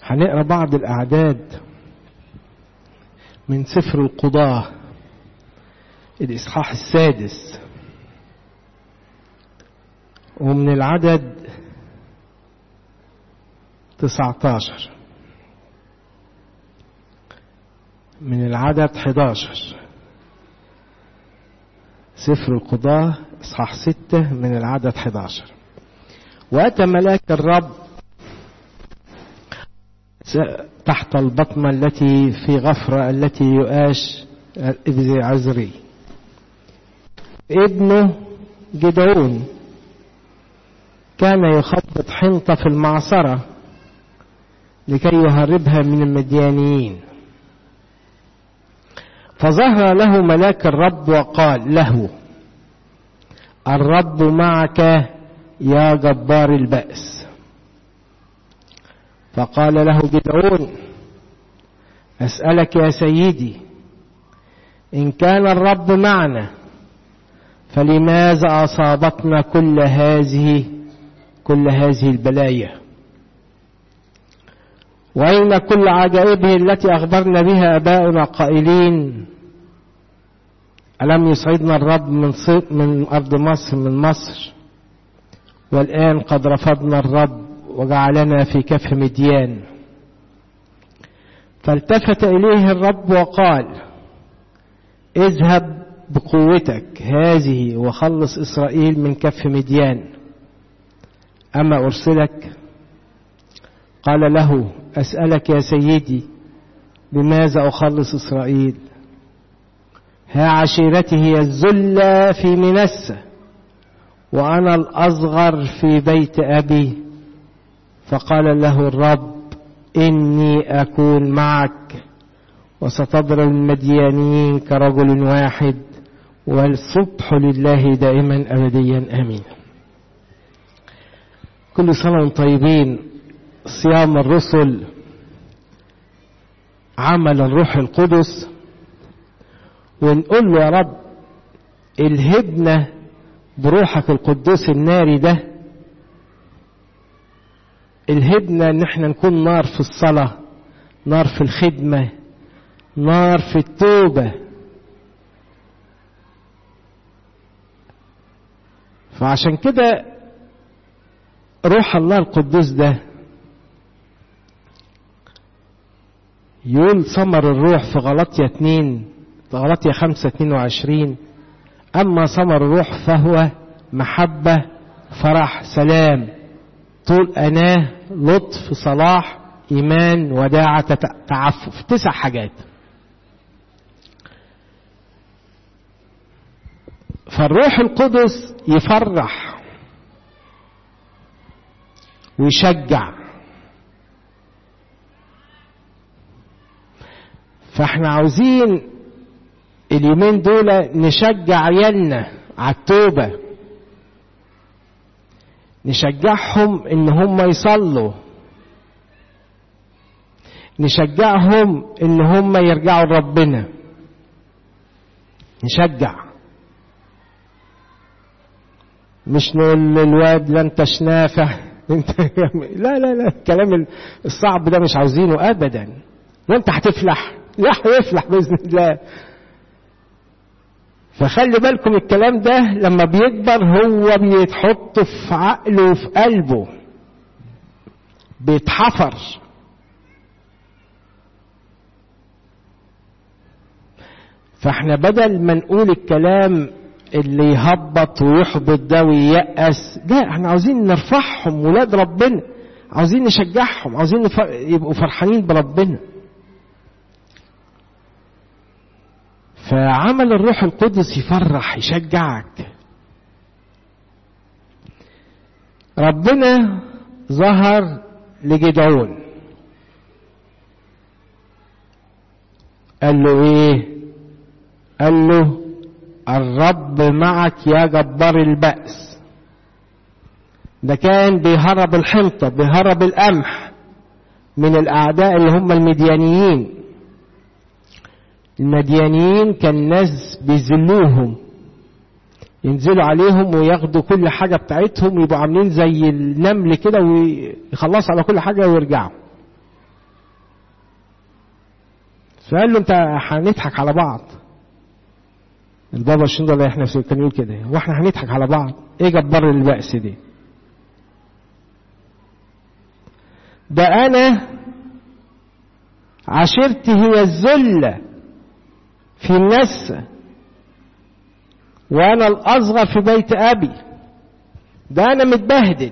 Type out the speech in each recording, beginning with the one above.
هنقرا بعض الأعداد من سفر القضاة الإصحاح السادس ومن العدد 19 من العدد 11 سفر القضاة إصحاح 6 من العدد 11 وأتى ملاك الرب تحت البطمة التي في غفرة التي يؤاش ابن عزري ابنه جدعون كان يخطط حنطة في المعصرة لكي يهربها من المديانيين فظهر له ملاك الرب وقال له الرب معك يا جبار البأس فقال له جدعون أسألك يا سيدي إن كان الرب معنا فلماذا أصابتنا كل هذه كل هذه البلايا وأين كل عجائبه التي أخبرنا بها أباؤنا قائلين ألم يصعدنا الرب من من أرض مصر من مصر والآن قد رفضنا الرب وجعلنا في كف مديان فالتفت إليه الرب وقال اذهب بقوتك هذه وخلص إسرائيل من كف مديان أما أرسلك قال له أسألك يا سيدي بماذا أخلص إسرائيل ها عشيرتي هي الذلة في منسة وأنا الأصغر في بيت أبي فقال له الرب إني أكون معك وستضرب المديانين كرجل واحد والصبح لله دائما أبديا آمين كل سنة وانتم طيبين صيام الرسل عمل الروح القدس ونقول له يا رب الهبنا بروحك القدوس الناري ده الهبنا ان احنا نكون نار في الصلاة نار في الخدمة نار في التوبة فعشان كده روح الله القدوس ده يقول ثمر الروح في غلطية اتنين في غلطية خمسة اتنين وعشرين أما ثمر الروح فهو محبة فرح سلام طول أناه لطف صلاح إيمان وداعة تعفف تسع حاجات فالروح القدس يفرح ويشجع فاحنا عاوزين اليومين دول نشجع عيالنا على التوبة نشجعهم ان هم يصلوا نشجعهم ان هم يرجعوا لربنا نشجع مش نقول للواد لا انت شنافة انت لا لا لا الكلام الصعب ده مش عاوزينه ابدا وانت هتفلح لا هيفلح باذن الله فخلي بالكم الكلام ده لما بيكبر هو بيتحط في عقله وفي قلبه بيتحفر فاحنا بدل ما نقول الكلام اللي يهبط ويحبط ده وييأس لا احنا عاوزين نرفعهم ولاد ربنا عاوزين نشجعهم عاوزين يبقوا فرحانين بربنا فعمل الروح القدس يفرح يشجعك ربنا ظهر لجدعون قال له ايه قال له الرب معك يا جبار البأس ده كان بيهرب الحنطة بيهرب القمح من الأعداء اللي هم المديانيين المديانيين كان ناس بيذلوهم ينزلوا عليهم وياخدوا كل حاجة بتاعتهم ويبقوا عاملين زي النمل كده ويخلصوا على كل حاجة ويرجعوا فقال له انت هنضحك على بعض البابا شنودة الله يحنى كان يقول كده واحنا هنضحك على بعض ايه جبار البأس دي ده انا عشيرتي هي الذلة في الناس وانا الاصغر في بيت ابي ده انا متبهدل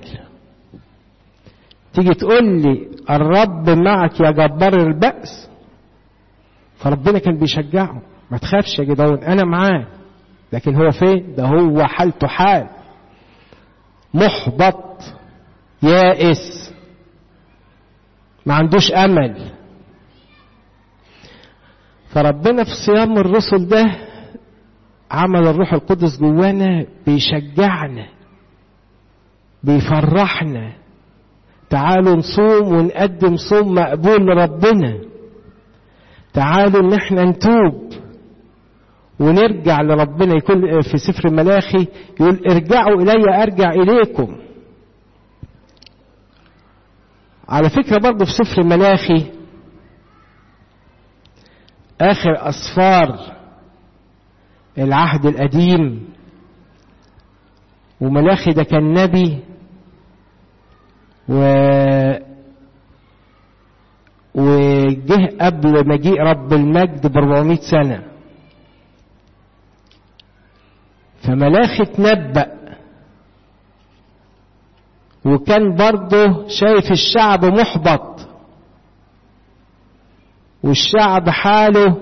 تيجي تقول لي الرب معك يا جبار البأس فربنا كان بيشجعه ما تخافش يا جدعون انا معاه لكن هو فين ده هو حالته حال محبط يائس ما عندوش امل فربنا في صيام الرسل ده عمل الروح القدس جوانا بيشجعنا بيفرحنا تعالوا نصوم ونقدم صوم مقبول لربنا تعالوا ان احنا نتوب ونرجع لربنا يكون في سفر الملاخي يقول ارجعوا الي ارجع اليكم على فكرة برضه في سفر الملاخي آخر أسفار العهد القديم وملاخي ده كان نبي و وجه قبل مجيء رب المجد ب 400 سنة فملاخي تنبأ وكان برضه شايف الشعب محبط والشعب حاله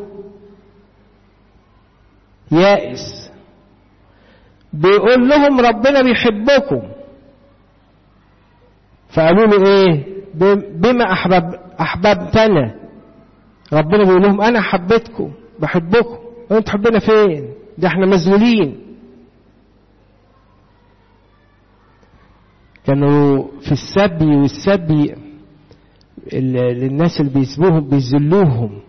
يائس بيقول لهم ربنا بيحبكم فقالوا له ايه بما احبب احببتنا ربنا بيقول لهم انا حبيتكم بحبكم انتوا تحبنا فين ده احنا مذلولين كانوا في السبي والسبي للناس اللي بيسبوهم بيذلوهم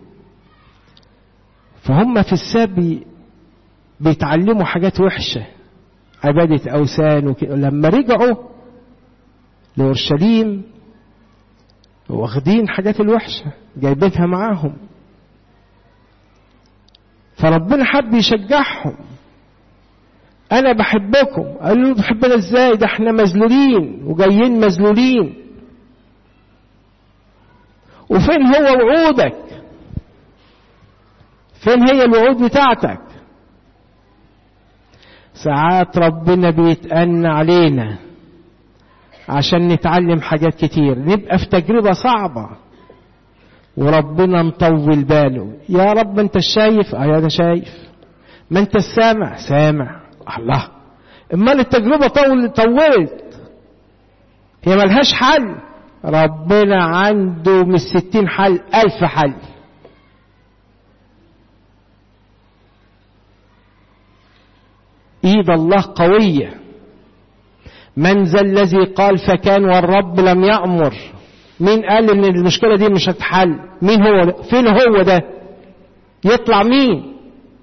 فهم في السبي بيتعلموا حاجات وحشة عبادة أوثان وكده لما رجعوا لأورشليم واخدين حاجات الوحشة جايبينها معاهم فربنا حب يشجعهم انا بحبكم قالوا له بتحبنا ازاي ده احنا مذلولين وجايين مذلولين وفين هو وعودك فين هي الوعود بتاعتك ساعات ربنا بيتأن علينا عشان نتعلم حاجات كتير نبقى في تجربة صعبة وربنا مطول باله يا رب انت شايف اه انا شايف ما انت السامع سامع الله امال التجربة طول طولت هي ملهاش حل ربنا عنده من الستين حل ألف حل ايد الله قوية من ذا الذي قال فكان والرب لم يأمر مين قال ان المشكلة دي مش هتحل مين هو ده؟ فين هو ده يطلع مين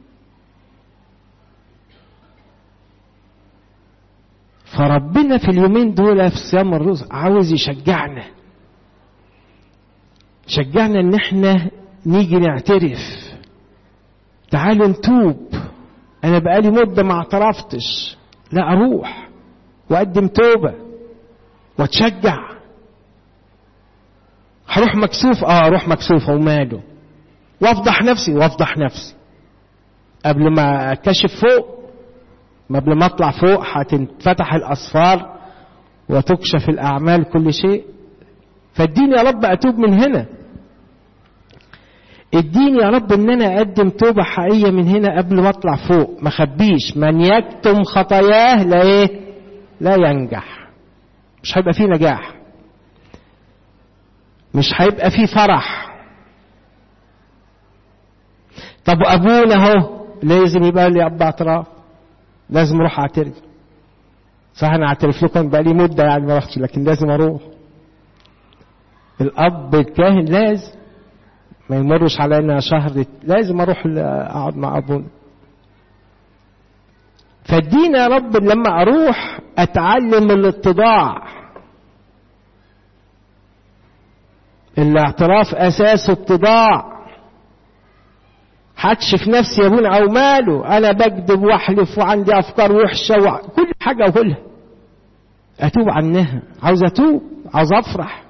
فربنا في اليومين دول في صيام الرزق عاوز يشجعنا شجعنا ان احنا نيجي نعترف تعالوا نتوب انا بقالي مدة ما اعترفتش لا اروح واقدم توبة واتشجع هروح مكسوف اه اروح مكسوف وماله وافضح نفسي وافضح نفسي قبل ما اتكشف فوق قبل ما اطلع فوق هتنفتح الاسفار وتكشف الاعمال كل شيء فاديني يا رب اتوب من هنا اديني يا رب ان انا اقدم توبه حقيقيه من هنا قبل ما اطلع فوق ما خبيش من يكتم خطاياه لا ايه لا ينجح مش هيبقى فيه نجاح مش هيبقى فيه فرح طب ابونا اهو لازم يبقى لي اب اعتراف لازم اروح اعترف صح انا اعترف لكم بقى لي مده يعني ما رحتش لكن لازم اروح الاب الكاهن لازم ما يمرش علينا شهر لازم اروح اقعد مع ابونا فادينا يا رب لما اروح اتعلم الاتضاع الاعتراف اساسه اتضاع هكشف نفسي يا ابونا او ماله انا بكذب واحلف وعندي افكار وحشه وكل حاجه اقولها اتوب عنها عاوز اتوب عاوز افرح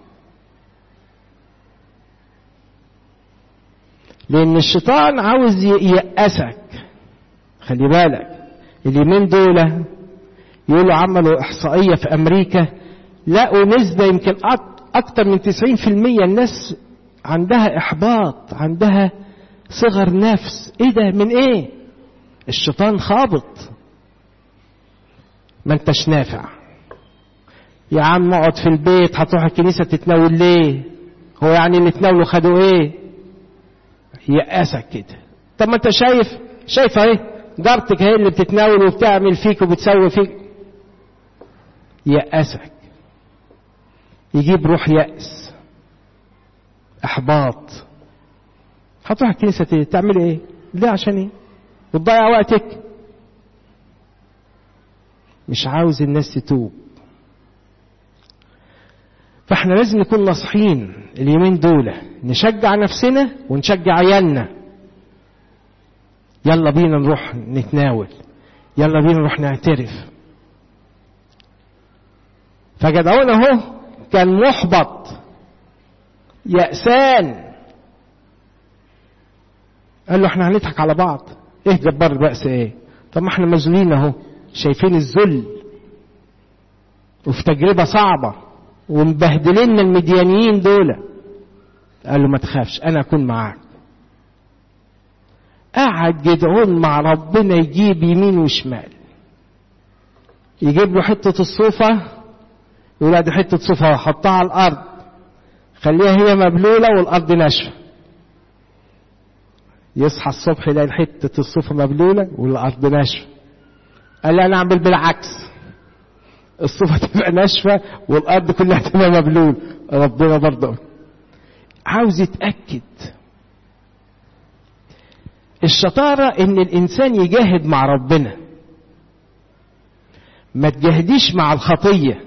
لان الشيطان عاوز ييأسك خلي بالك اليومين دول يقولوا عملوا احصائيه في امريكا لقوا نسبه يمكن اكتر من 90% الناس عندها احباط عندها صغر نفس ايه ده من ايه الشيطان خابط ما انتش نافع يا عم اقعد في البيت هتروح الكنيسه تتناول ليه هو يعني اللي تناولوا خدوا ايه يأسك كده طب ما انت شايف شايف اهي جارتك هي اللي بتتناول وبتعمل فيك وبتسوي فيك يأسك يجيب روح يأس احباط هتروح الكنيسة تعمل ايه ليه عشان ايه وتضيع وقتك مش عاوز الناس تتوب فاحنا لازم نكون ناصحين اليومين دول نشجع نفسنا ونشجع عيالنا يلا بينا نروح نتناول يلا بينا نروح نعترف فجدعون اهو كان محبط يأسان قال له احنا هنضحك على بعض ايه جبار البأس ايه طب ما احنا مذلولين اهو شايفين الذل وفي تجربة صعبة ومبهدلين المديانيين دول قال له ما تخافش انا اكون معاك قعد جدعون مع ربنا يجيب يمين وشمال يجيب له حتة الصوفة يقول لا دي حتة صوفة حطها على الأرض خليها هي مبلولة والأرض ناشفة يصحى الصبح يلاقي حتة الصوفة مبلولة والأرض ناشفة قال لي أنا أعمل بالعكس الصوفة تبقى ناشفة والأرض كلها تبقى مبلول ربنا برضه عاوز يتأكد الشطارة إن الإنسان يجاهد مع ربنا ما تجاهديش مع الخطية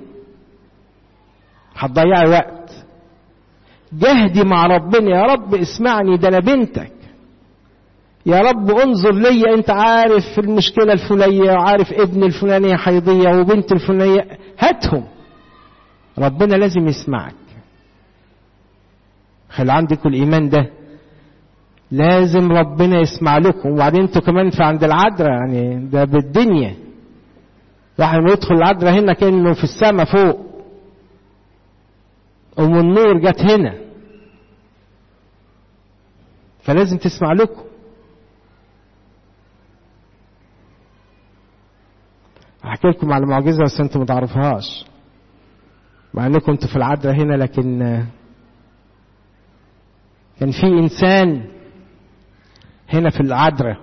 هتضيعي وقت جهدي مع ربنا يا رب اسمعني ده انا بنتك يا رب انظر لي انت عارف المشكلة الفلانية وعارف ابن الفلانية حيضية وبنت الفلانية هاتهم ربنا لازم يسمعك خلي عندكم الايمان ده لازم ربنا يسمع لكم وبعدين انتوا كمان في عند العذراء يعني ده بالدنيا واحد ما يدخل العذراء هنا كانه في السماء فوق ام النور جت هنا فلازم تسمع لكم احكي لكم على معجزه بس انتم ما تعرفوهاش مع انكم انتوا في العذراء هنا لكن كان في انسان هنا في العذراء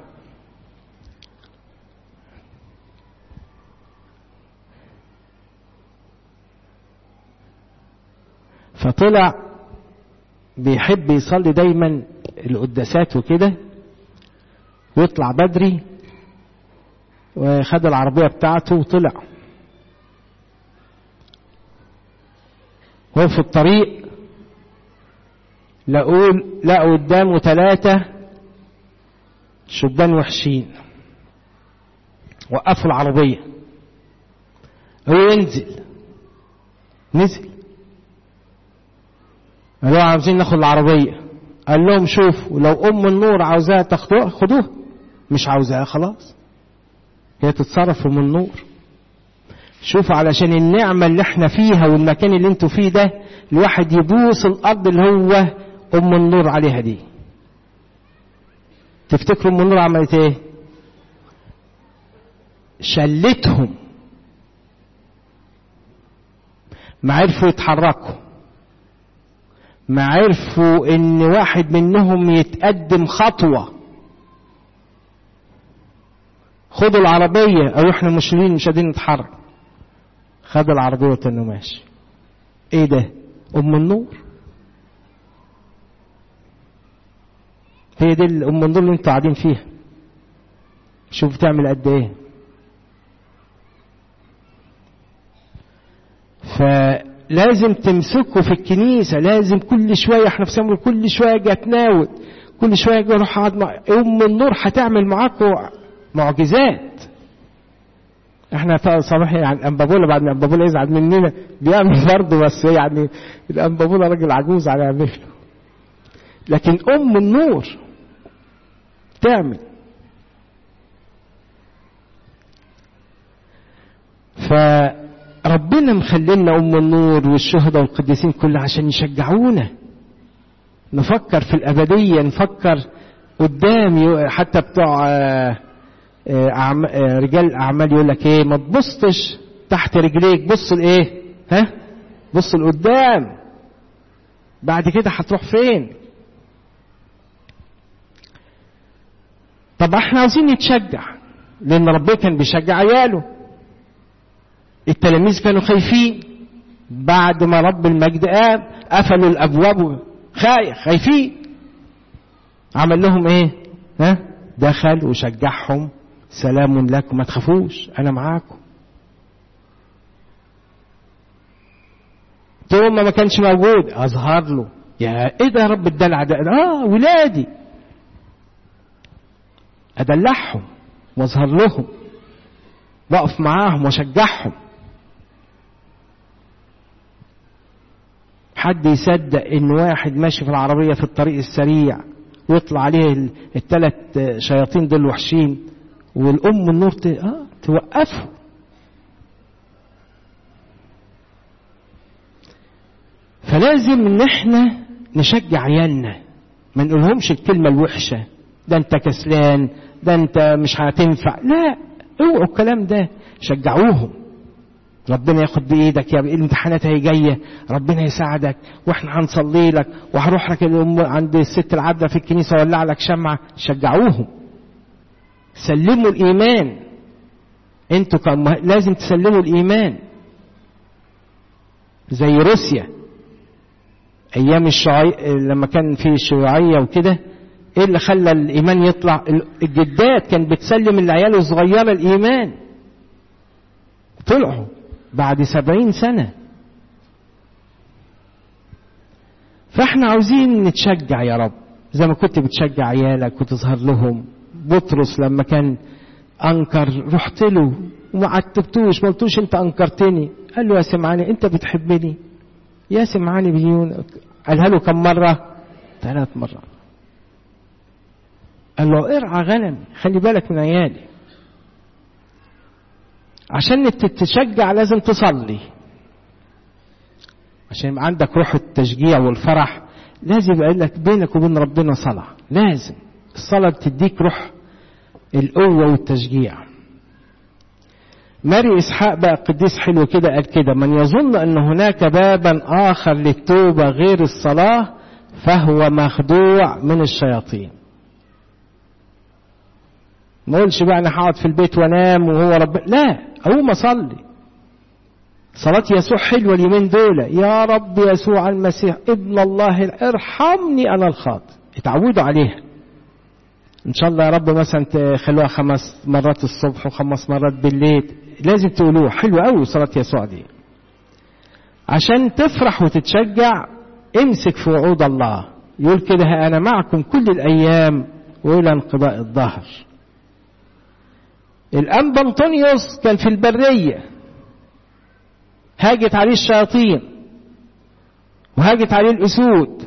فطلع بيحب يصلي دايما القداسات وكده ويطلع بدري وخد العربية بتاعته وطلع وهو في الطريق لقوا لقوا قدامه ثلاثة شبان وحشين وقفوا العربية هو ينزل نزل قالوا عاوزين ناخد العربية قال لهم شوفوا لو أم النور عاوزاها تاخدوها خدوها مش عاوزاها خلاص هي تتصرف أم النور شوفوا علشان النعمة اللي احنا فيها والمكان اللي انتوا فيه ده الواحد يبوس الأرض اللي هو أم النور عليها دي تفتكروا أم النور عملت ايه شلتهم ما عرفوا يتحركوا ما عرفوا ان واحد منهم يتقدم خطوة خدوا العربية او احنا مشلين مش قادرين نتحرك خد العربية وتنه ماشي ايه ده ام النور هي دي ام النور اللي انتوا قاعدين فيها شوف بتعمل قد ايه فلازم تمسكوا في الكنيسة لازم كل شوية احنا في سمر كل شوية جاي اتناول كل شويه اجي اروح اقعد مع ام النور هتعمل معاكم معجزات احنا صباح يعني الانبابوله بعد ما الانبابوله يزعل مننا بيعمل برضه بس يعني الانبابوله راجل عجوز على يعمله لكن ام النور تعمل فربنا مخلينا ام النور والشهداء والقديسين كله عشان يشجعونا نفكر في الابديه نفكر قدام حتى بتوع رجال الاعمال يقول لك ايه ما تبصش تحت رجليك بص لايه ها بص لقدام بعد كده هتروح فين طب احنا عاوزين نتشجع لان ربنا كان بيشجع عياله التلاميذ كانوا خايفين بعد ما رب المجد قام قفلوا الابواب خايفين عمل لهم ايه ها دخل وشجعهم سلام لكم ما تخافوش انا معاكم توما ما كانش موجود اظهر له يا ايه ده يا رب الدلع ده اه ولادي ادلعهم واظهر لهم واقف معاهم واشجعهم حد يصدق ان واحد ماشي في العربيه في الطريق السريع ويطلع عليه الثلاث شياطين دول وحشين والام النور ت... آه توقفه فلازم ان احنا نشجع عيالنا ما نقولهمش الكلمة الوحشة ده انت كسلان ده انت مش هتنفع لا اوعوا الكلام ده شجعوهم ربنا ياخد بايدك يا الامتحانات هي جايه ربنا يساعدك واحنا هنصلي لك وهروح لك عند الست العادله في الكنيسه اولع لك شمعه شجعوهم سلموا الايمان انتوا كم لازم تسلموا الايمان زي روسيا ايام الشيوعية لما كان في الشيوعيه وكده ايه اللي خلى الايمان يطلع الجدات كانت بتسلم العيال الصغيره الايمان طلعوا بعد سبعين سنة فاحنا عاوزين نتشجع يا رب زي ما كنت بتشجع عيالك وتظهر لهم بطرس لما كان انكر رحت له وما عتبتوش ما قلتوش انت انكرتني قال له يا سمعاني انت بتحبني يا سمعاني بيون قالها له كم مرة ثلاث مرات قال له ارعى غنمي خلي بالك من عيالي عشان تتشجع لازم تصلي عشان يبقى عندك روح التشجيع والفرح لازم يبقى لك بينك وبين ربنا صلاة لازم الصلاة بتديك روح القوة والتشجيع ماري إسحاق بقى قديس حلو كده قال كده من يظن أن هناك بابا آخر للتوبة غير الصلاة فهو مخدوع من الشياطين ما اقولش بقى انا هقعد في البيت وانام وهو رب لا اقوم اصلي صلاة يسوع حلوة اليومين دول يا رب يسوع المسيح ابن الله ارحمني انا الخاطئ اتعودوا عليها ان شاء الله يا رب مثلا تخلوها خمس مرات الصبح وخمس مرات بالليل لازم تقولوها حلوة قوي صلاة يسوع دي عشان تفرح وتتشجع امسك في وعود الله يقول كده انا معكم كل الايام والى انقضاء الظهر الأنبا أنطونيوس كان في البرية هاجت عليه الشياطين وهاجت عليه الأسود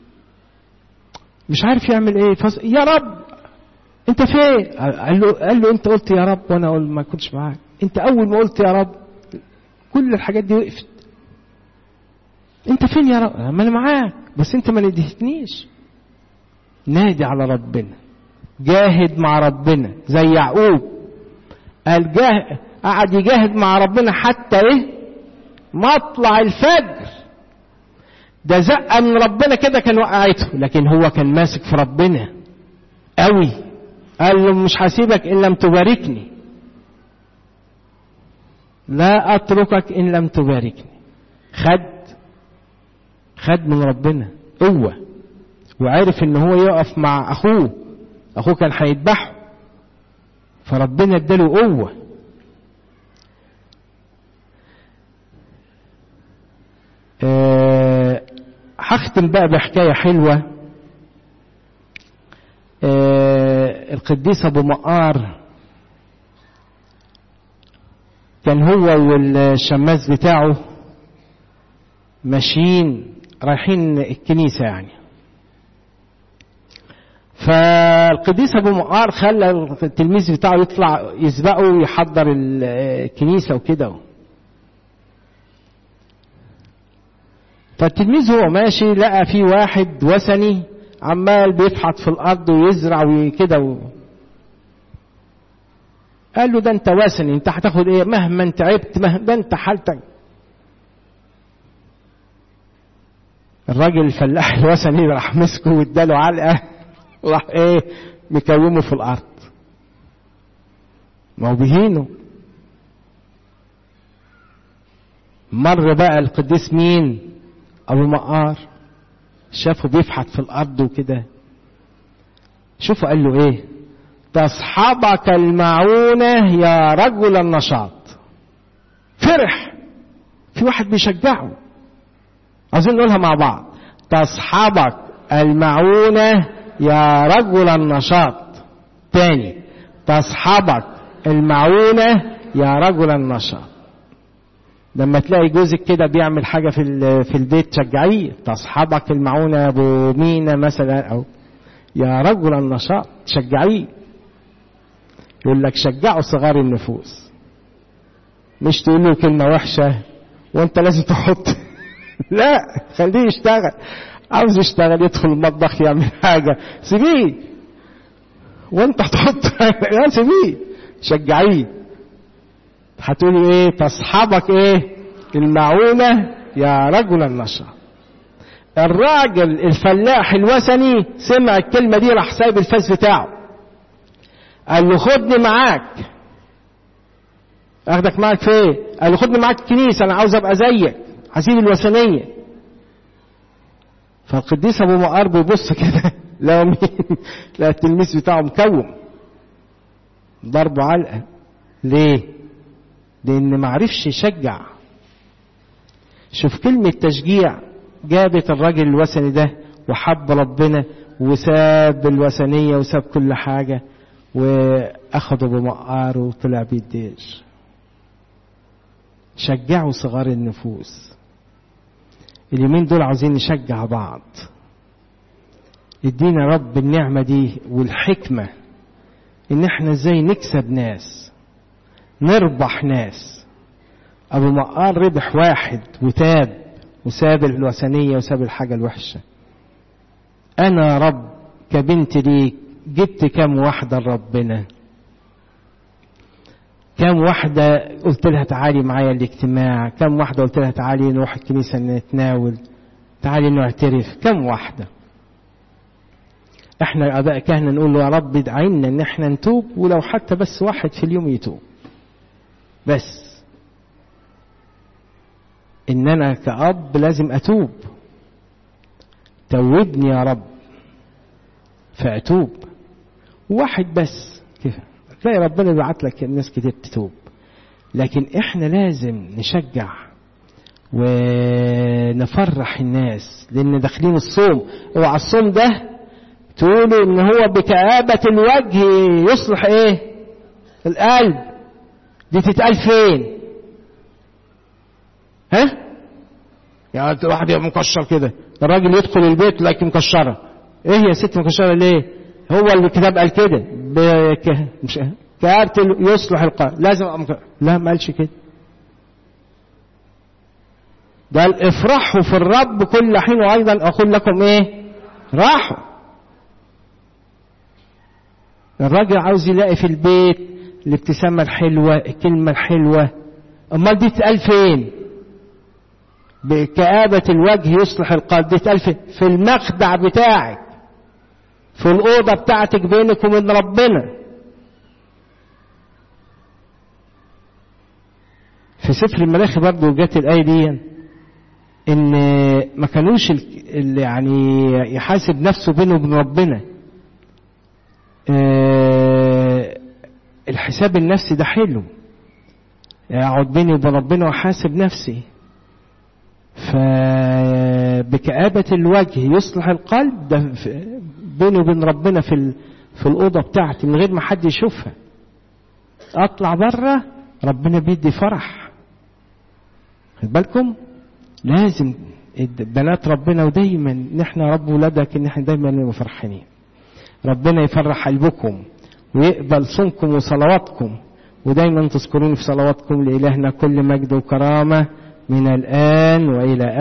مش عارف يعمل ايه فص... يا رب انت فين قال له قال له انت قلت يا رب وانا اقول ما كنتش معاك انت اول ما قلت يا رب كل الحاجات دي وقفت انت فين يا رب ما انا معاك بس انت ما ندهتنيش نادي على ربنا جاهد مع ربنا زي يعقوب قال جاه قعد يجاهد مع ربنا حتى ايه مطلع الفجر ده زقه من ربنا كده كان وقعته لكن هو كان ماسك في ربنا قوي قال له مش هسيبك ان لم تباركني لا اتركك ان لم تباركني خد خد من ربنا قوه وعرف ان هو يقف مع اخوه اخوه كان هيذبحه فربنا اداله قوه أه هختم بقى بحكايه حلوه آه القديس ابو مقار كان هو والشماس بتاعه ماشيين رايحين الكنيسة يعني فالقديس ابو مقار خلى التلميذ بتاعه يطلع يسبقه ويحضر الكنيسة وكده فالتلميذ هو ماشي لقى في واحد وثني عمال بيفحط في الارض ويزرع وكده و... قال له ده انت وثني انت هتاخد ايه مهما انت تعبت مهما ده انت حالتك الراجل الفلاح الوثني راح مسكه واداله علقه وراح ايه مكومه في الارض ما هو بيهينه مر بقى القديس مين ابو مقار شافه بيفحت في الارض وكده شوفوا قال له ايه تصحبك المعونة يا رجل النشاط فرح في واحد بيشجعه عايزين نقولها مع بعض تصحبك المعونة يا رجل النشاط تاني تصحبك المعونة يا رجل النشاط لما تلاقي جوزك كده بيعمل حاجة في في البيت شجعيه تصحبك المعونة يا ابو مينا مثلا او يا رجل النشاط شجعيه يقول لك شجعوا صغار النفوس مش تقول له كلمة وحشة وانت لازم تحط لا خليه يشتغل عاوز يشتغل يدخل المطبخ يعمل حاجة سيبيه وانت تحط لا سيبيه شجعيه هتقولي ايه تصحبك ايه المعونة يا رجل النشاط الراجل الفلاح الوثني سمع الكلمة دي راح سايب الفاس بتاعه قال له خدني معاك اخدك معاك فين قال له خدني معاك الكنيسة انا عاوز ابقى زيك هسيب الوثنية فالقديس ابو مقار بيبص كده لا مين لا التلميذ بتاعه مكوم ضربه علقة ليه لان معرفش يشجع شوف كلمة تشجيع جابت الراجل الوثني ده وحب ربنا وساب الوثنية وساب كل حاجة واخده بمقار وطلع بيه الدير شجعوا صغار النفوس اليومين دول عاوزين نشجع بعض ادينا رب النعمة دي والحكمة ان احنا ازاي نكسب ناس نربح ناس ابو مقار ربح واحد وتاب وساب الوثنية وساب الحاجة الوحشة انا رب كبنت ليك جبت كام واحدة لربنا كم واحدة قلت لها تعالي معايا الاجتماع كم واحدة قلت لها تعالي نروح الكنيسة نتناول تعالي نعترف كم واحدة احنا اباء كهنة نقول له يا رب ادعينا ان احنا نتوب ولو حتى بس واحد في اليوم يتوب بس ان انا كأب لازم اتوب توبني يا رب فاتوب واحد بس كيف تلاقي ربنا يبعت لك ناس كتير تتوب لكن احنا لازم نشجع ونفرح الناس لان داخلين الصوم اوعى الصوم ده تقولوا ان هو بكآبة الوجه يصلح ايه القلب دي تتقال فين ها يعني واحد يبقى مكشر كده الراجل يدخل البيت لكن مكشره ايه يا ست مكشره ليه هو اللي الكتاب قال كده بك... مش كآبة يصلح القلب لازم أمك... لا ما قالش كده قال افرحوا في الرب كل حين وايضا اقول لكم ايه راحوا الراجل عاوز يلاقي في البيت الابتسامة الحلوة الكلمة الحلوة امال دي تقال فين بكآبة الوجه يصلح القلب دي تقال فين في المخدع بتاعك في الأوضة بتاعتك بينك وبين ربنا في سفر الملاخي برضه جت الآية دي إن ما كانوش اللي يعني يحاسب نفسه بينه وبين ربنا الحساب النفسي ده حلو اقعد بيني وبين ربنا واحاسب نفسي فبكآبة الوجه يصلح القلب ده بيني وبين ربنا في في الأوضة بتاعتي من غير ما حد يشوفها أطلع بره ربنا بيدي فرح خد بالكم لازم بنات ربنا ودايما نحن رب ولادك ان احنا دايما نبقى فرحانين ربنا يفرح قلبكم ويقبل صومكم وصلواتكم ودايما تذكروني في صلواتكم لإلهنا كل مجد وكرامة من الآن وإلى